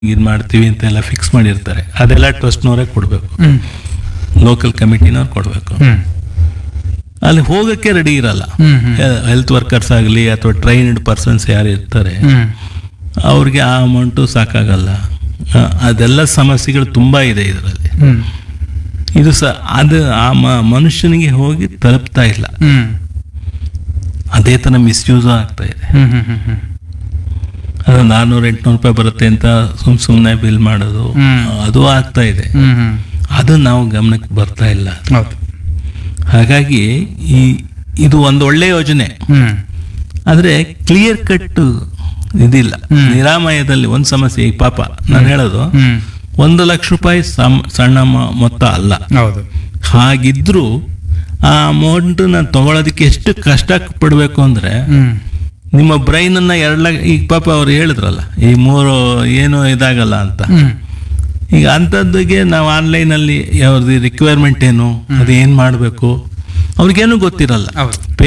ಇದು ಮಾಡ್ತೀವಿ ಅಂತೆಲ್ಲ ಫಿಕ್ಸ್ ಮಾಡಿರ್ತಾರೆ ಅದೆಲ್ಲ ಟ್ರಸ್ಟ್ನವರೇ ಕೊಡಬೇಕು ಹ್ಮ್ ಲೋಕಲ್ ಕಮಿಟಿನವ್ರು ಕೊಡಬೇಕು ಹ್ಮ್ ಅಲ್ಲಿ ಹೋಗಕ್ಕೆ ರೆಡಿ ಇರಲ್ಲ ಹ್ಮ್ ಹ್ಮ್ ಹೆಲ್ತ್ ವರ್ಕರ್ಸ್ ಆಗಲಿ ಅಥವಾ ಟ್ರೈನ್ಡ್ ಪರ್ಸನ್ಸ್ ಯಾರು ಇರ್ತಾರೆ ಹ್ಮ್ ಅವ್ರಿಗೆ ಆ ಅಮೌಂಟು ಸಾಕಾಗಲ್ಲ ಆ, ಅದೆಲ್ಲ ಸಮಸ್ಯೆಗಳು ತುಂಬ ಇದೆ ಇದರಲ್ಲಿ ಹ್ಮ್ ಇದು ಸ ಅದು ಆ ಮ- ಮನುಷ್ಯನಿಗೆ ಹೋಗಿ ತಲುಪ್ತಾ ಇಲ್ಲ ಹ್ಮ್ ಅದೇ ಥರ ಮಿಸ್ಯೂಸು ಆಗ್ತಾ ಇದೆ ಹ್ಮ್ ಹ್ಮ್ ಹ್ಮ್ ಹ್ಮ್ ಅದು ನಾನ್ನೂರು ಎಂಟುನೂರು ರೂಪಾಯಿ ಬರುತ್ತೆ ಅಂತ ಸುಮ್ ಸುಮ್ಮನೆ ಬಿಲ್ ಮಾಡೋದು ಹ್ಮ್. ಅದು ಆಗ್ತಾ ಇದೆ ಹ್ಮ್ ಹ್ಮ್ ಅದು ನಾವು ಗಮನಕ್ಕೆ ಬರ್ತಾ ಇಲ್ಲ ಹೌದು ಹಾಗಾಗಿ ಈ ಇದು ಒಂದು ಒಳ್ಳೆ ಯೋಜನೆ ಹ್ಮ್ ಆದರೆ ಕ್ಲಿಯರ್ ಕಟ್ ಇದಿಲ್ಲ ಹ್ಮ್. ನಿರಾಮಯದಲ್ಲಿ ಒಂದು ಸಮಸ್ಯೆ ಈ ಪಾಪ ನಾನು ಹೇಳೋದು ಹ್ಮ್ ಒಂದು ಲಕ್ಷ ರೂಪಾಯಿ ಸಮ್- ಸಣ್ಣ ಮ- ಮೊತ್ತ ಅಲ್ಲ ಹೌದು ಹಾಗಿದ್ರೂ ಆ ಅಮೌಂಟ್ ನಾನು ತಗೊಳೋದಕ್ಕೆ ಎಷ್ಟು ಕಷ್ಟ ಪಡಬೇಕು ಅಂದ್ರೆ ಹ್ಮ್ ನಿಮ್ಮ ಬ್ರೈನ್ ಅನ್ನ ಎರಡು ಲಕ್ಷ ಈಗ ಪಾಪ ಅವ್ರು ಹೇಳಿದ್ರಲ್ಲ ಈ ಮೂರು ಏನು ಇದಾಗಲ್ಲ ಅಂತ ಹ್ಮ್ ಈಗ ಅಂಥದ್ದಿಗೆ ನಾವು ಆನ್ಲೈನಲ್ಲಿ ಯಾವ್ದು ರಿಕ್ವೈರ್ಮೆಂಟ್ ಏನು ಅದು ಏನು ಮಾಡಬೇಕು ಅವ್ರಿಗೇನು ಗೊತ್ತಿರಲ್ಲ ಹೌದು